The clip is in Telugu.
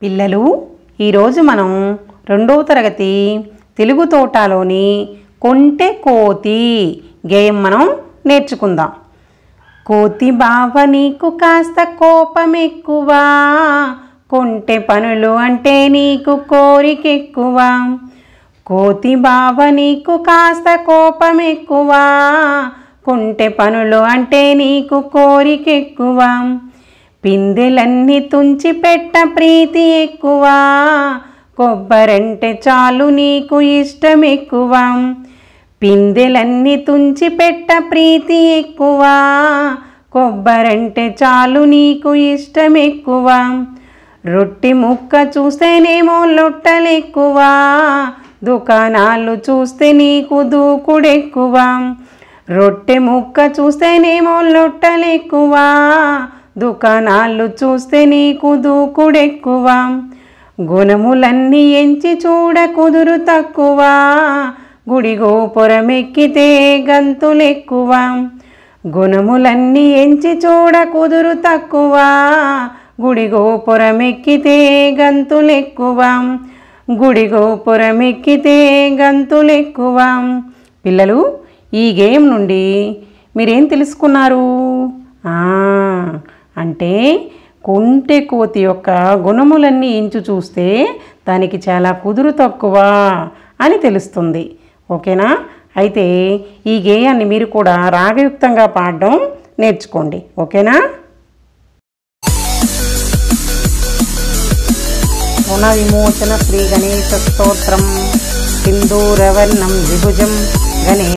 పిల్లలు ఈరోజు మనం రెండవ తరగతి తెలుగు తోటలోని కొంటె కోతి గేయం మనం నేర్చుకుందాం కోతి బావ నీకు కాస్త కోపం ఎక్కువ కొంటె పనులు అంటే నీకు కోరిక ఎక్కువ కోతి బావ నీకు కాస్త కోపం ఎక్కువ కొంటె పనులు అంటే నీకు కోరిక ఎక్కువ పిందెలన్నీ తుంచి పెట్ట ప్రీతి ఎక్కువ కొబ్బరంటే చాలు నీకు ఇష్టం ఎక్కువ పిందెలన్నీ తుంచి పెట్ట ప్రీతి ఎక్కువ కొబ్బరంటే చాలు నీకు ఇష్టం ఎక్కువ రొట్టి ముక్క చూస్తేనేమో లొట్టలెక్కువ దుకాణాలు చూస్తే నీకు దూకుడెక్కువ రొట్టె ముక్క చూస్తేనేమో లొట్టలెక్కువ దుకాణాలు చూస్తే నీకు దూకుడెక్కువ గుణములన్నీ ఎంచి చూడ కుదురు తక్కువ గుడి గోపురమెక్కితే గంతులెక్కువ గుణములన్నీ ఎంచి చూడ కుదురు తక్కువ గుడి గోపురమెక్కితే గంతులెక్కువ గుడి గోపురమెక్కితే గంతులెక్కువ పిల్లలు ఈ గేమ్ నుండి మీరేం తెలుసుకున్నారు ఆ, అంటే కొంటె కోతి యొక్క గుణములన్నీ ఎంచు చూస్తే దానికి చాలా కుదురు తక్కువ అని తెలుస్తుంది ఓకేనా అయితే ఈ గేయాన్ని మీరు కూడా రాగయుక్తంగా పాడడం నేర్చుకోండి ఓకేనా రుణ విమోచన శ్రీ గణేశ స్తోత్రం సింధూరవర్ణం విభుజం గణే